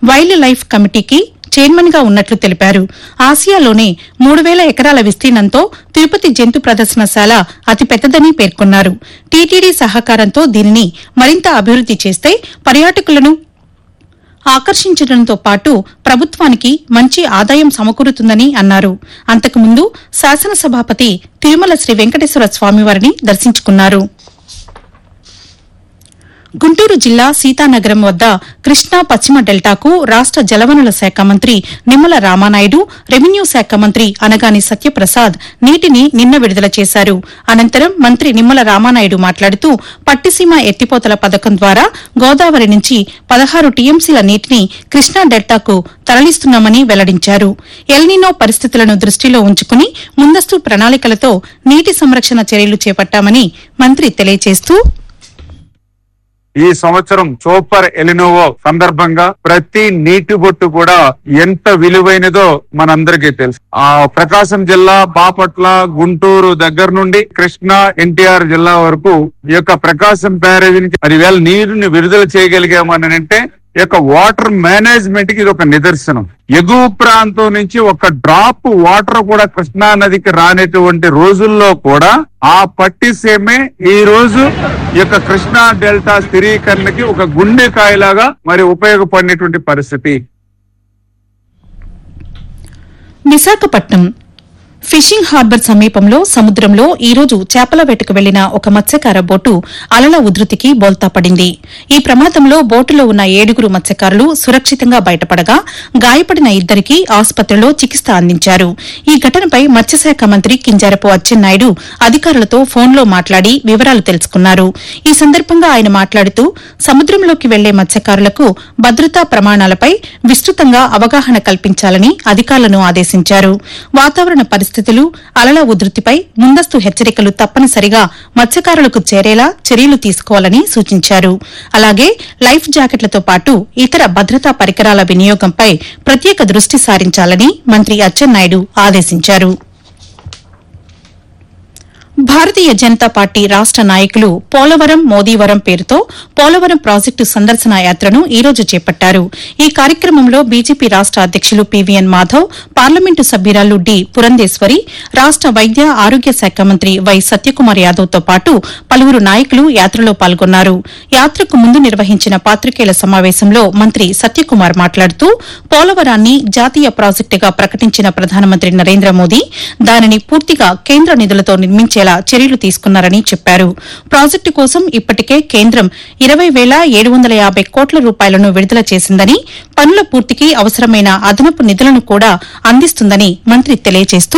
wild life కమిటీకి chairman గా ఉన్నట్లు తెలిపారు ఆసియాలోనే మూడు వేల ఎకరాల విస్తీర్ణంతో తిరుపతి జంతు ప్రదర్శనశాల అతిపెద్దదని పేర్కొన్నారు టీటీడీ సహకారంతో దీనిని మరింత అభివృద్ది చేస్తే పర్యాటకులను ఆకర్షించడంతో పాటు ప్రభుత్వానికి మంచి ఆదాయం సమకూరుతుందని అన్నారు అంతకుముందు శాసనసభాపతి తిరుమల శ్రీ వెంకటేశ్వర స్వామివారిని దర్శించుకున్నారు గుంటూరు జిల్లా సీతానగరం వద్ద కృష్ణా పశ్చిమ డెల్టాకు రాష్ట జలవనరుల శాఖ మంత్రి నిమ్మల రామానాయుడు రెవెన్యూ శాఖ మంత్రి అనగాని సత్యప్రసాద్ నీటిని నిన్న విడుదల చేశారు అనంతరం మంత్రి నిమ్మల రామానాయుడు మాట్లాడుతూ పట్టిసీమ ఎత్తిపోతల పథకం ద్వారా గోదావరి నుంచి పదహారు టీఎంసీల నీటిని కృష్ణా డెల్టాకు తరలిస్తున్నామని వెల్లడించారు ఎల్నినో పరిస్థితులను దృష్టిలో ఉంచుకుని ముందస్తు ప్రణాళికలతో నీటి సంరక్షణ చర్యలు చేపట్టామని మంత్రి తెలియజేస్తూ ఈ సంవత్సరం సూపర్ ఎలినోవో సందర్భంగా ప్రతి నీటి బొట్టు కూడా ఎంత విలువైనదో మనందరికీ తెలుసు ఆ ప్రకాశం జిల్లా బాపట్ల గుంటూరు దగ్గర నుండి కృష్ణా ఎన్టీఆర్ జిల్లా వరకు ఈ యొక్క ప్రకాశం బ్యారేజ్ నుంచి మరి వేళ నీరుని విడుదల చేయగలిగామని అంటే ఈ యొక్క వాటర్ మేనేజ్మెంట్ కి ఇది ఒక నిదర్శనం ఎగువ ప్రాంతం నుంచి ఒక డ్రాప్ వాటర్ కూడా కృష్ణా నదికి రానటువంటి రోజుల్లో కూడా ఆ పట్టిసీమే ఈ రోజు ఈ యొక్క కృష్ణా డెల్టా స్థిరీకరణకి ఒక గుండెకాయలాగా మరి ఉపయోగపడినటువంటి పరిస్థితి విశాఖపట్నం ఫిషింగ్ హార్బర్ సమీపంలో సముద్రంలో ఈ రోజు చేపల వేటకు వెళ్లిన ఒక మత్స్యకార బోటు అలల ఉధృతికి బోల్తా పడింది ఈ ప్రమాదంలో బోటులో ఉన్న ఏడుగురు మత్స్యకారులు సురక్షితంగా బయటపడగా గాయపడిన ఇద్దరికి ఆసుపత్రిలో చికిత్స అందించారు ఈ ఘటనపై మత్స్యశాఖ మంత్రి కింజారపు అచ్చెన్నాయుడు అధికారులతో ఫోన్లో మాట్లాడి వివరాలు తెలుసుకున్నారు ఈ సందర్భంగా ఆయన మాట్లాడుతూ సముద్రంలోకి వెళ్లే మత్స్యకారులకు భద్రతా ప్రమాణాలపై విస్తృతంగా అవగాహన కల్పించాలని అధికారులను ఆదేశించారు వాతావరణ పరిస్థితులు అలల ఉధృతిపై ముందస్తు హెచ్చరికలు తప్పనిసరిగా మత్స్యకారులకు చేరేలా చర్యలు తీసుకోవాలని సూచించారు అలాగే లైఫ్ జాకెట్లతో పాటు ఇతర భద్రతా పరికరాల వినియోగంపై ప్రత్యేక దృష్టి సారించాలని మంత్రి అచ్చెన్నాయుడు ఆదేశించారు భారతీయ జనతా పార్టీ రాష్ట నాయకులు పోలవరం మోదీవరం పేరుతో పోలవరం ప్రాజెక్టు సందర్శన యాత్రను ఈ రోజు చేపట్టారు ఈ కార్యక్రమంలో బీజేపీ రాష్ట అధ్యకులు పీవీఎన్ మాధవ్ పార్లమెంటు సభ్యురాలు డి పురంధేశ్వరి రాష్ట వైద్య ఆరోగ్య శాఖ మంత్రి వై సత్యకుమార్ యాదవ్ తో పాటు పలువురు నాయకులు యాత్రలో పాల్గొన్నారు యాత్రకు ముందు నిర్వహించిన పాత్రికేయుల సమావేశంలో మంత్రి సత్యకుమార్ మాట్లాడుతూ పోలవరాన్ని జాతీయ ప్రాజెక్టుగా ప్రకటించిన ప్రధానమంత్రి నరేంద్ర మోదీ దానిని పూర్తిగా కేంద్ర నిధులతో నిర్మించేలా చర్యలు తీసుకున్నారని చెప్పారు ప్రాజెక్టు కోసం ఇప్పటికే కేంద్రం ఇరవై వేల ఏడు వందల యాబై కోట్ల రూపాయలను విడుదల చేసిందని పనుల పూర్తికి అవసరమైన అదనపు నిధులను కూడా అందిస్తుందని మంత్రి తెలియజేస్తూ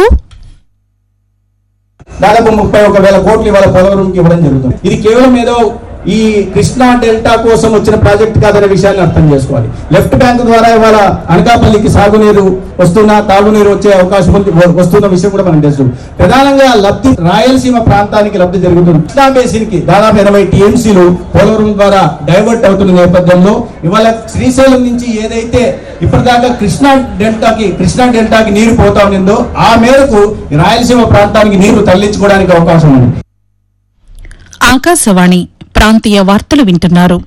దాదాపు ముప్పై ఒక వేల కోట్లు ఇవాళ పోలవరంకి ఇవ్వడం జరుగుతుంది ఇది కేవలం ఏదో ఈ కృష్ణా డెల్టా కోసం వచ్చిన ప్రాజెక్ట్ కాదనే విషయాన్ని అర్థం చేసుకోవాలి లెఫ్ట్ బ్యాంక్ ద్వారా ఇవాళ అనకాపల్లికి సాగునీరు వస్తున్న తాగునీరు వచ్చే అవకాశం ఉంది వస్తున్న విషయం కూడా మనం తెలుసు ప్రధానంగా లబ్ధి రాయలసీమ ప్రాంతానికి లబ్ధి జరుగుతుంది కృష్ణా బేసిన్ కి దాదాపు ఎనభై టీఎంసీలు పోలవరం ద్వారా డైవర్ట్ అవుతున్న నేపథ్యంలో ఇవాళ శ్రీశైలం నుంచి ఏదైతే ఇప్పటిదాకా కృష్ణా డెల్టాకి కృష్ణా డెల్టాకి నీరు పోతా ఉన్నదో ఆ మేరకు రాయలసీమ ప్రాంతానికి నీరు తరలించుకోవడానికి అవకాశం ఉంది ఆకాశవాణి ప్రాంతీయ వార్తలు వింటున్నారు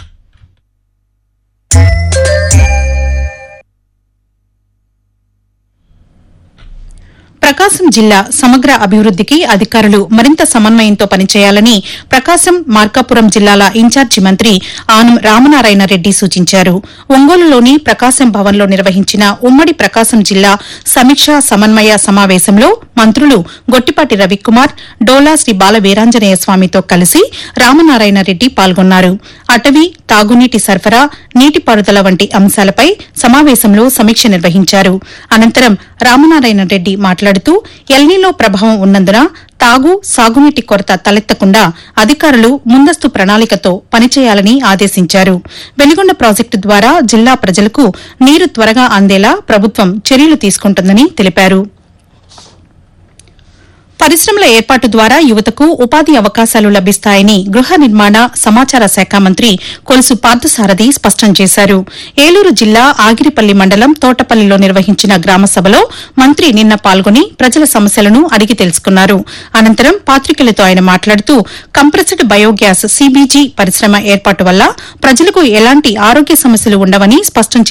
ప్రకాశం జిల్లా సమగ్ర అభివృద్దికి అధికారులు మరింత సమన్వయంతో పనిచేయాలని ప్రకాశం మార్కాపురం జిల్లాల ఇన్ఛార్జి మంత్రి ఆనం రామనారాయణ రెడ్డి సూచించారు ఒంగోలులోని ప్రకాశం భవన్లో నిర్వహించిన ఉమ్మడి ప్రకాశం జిల్లా సమీక్షా సమన్వయ సమావేశంలో మంత్రులు గొట్టిపాటి రవికుమార్ డోలా శ్రీ బాల వీరాంజనేయ స్వామితో కలిసి రామనారాయణ రెడ్డి పాల్గొన్నారు అటవీ తాగునీటి సరఫరా నీటిపారుదల వంటి అంశాలపై సమావేశంలో సమీక్ష నిర్వహించారు అనంతరం రామనారాయణ రెడ్డి మాట్లాడుతూ ఎల్నీలో ప్రభావం ఉన్నందున తాగు సాగునీటి కొరత తలెత్తకుండా అధికారులు ముందస్తు ప్రణాళికతో పనిచేయాలని ఆదేశించారు వెలిగొండ ప్రాజెక్టు ద్వారా జిల్లా ప్రజలకు నీరు త్వరగా అందేలా ప్రభుత్వం చర్యలు తీసుకుంటుందని తెలిపారు పరిశ్రమల ఏర్పాటు ద్వారా యువతకు ఉపాధి అవకాశాలు లభిస్తాయని గృహ నిర్మాణ సమాచార శాఖ మంత్రి కొలుసు పార్థసారథి స్పష్టం చేశారు ఏలూరు జిల్లా ఆగిరిపల్లి మండలం తోటపల్లిలో నిర్వహించిన గ్రామ సభలో మంత్రి నిన్న పాల్గొని ప్రజల సమస్యలను అడిగి తెలుసుకున్నారు అనంతరం పాత్రికేయులతో ఆయన మాట్లాడుతూ కంప్రెస్డ్ బయోగ్యాస్ సీబీజీ పరిశ్రమ ఏర్పాటు వల్ల ప్రజలకు ఎలాంటి ఆరోగ్య సమస్యలు ఉండవని స్పష్టం చేశారు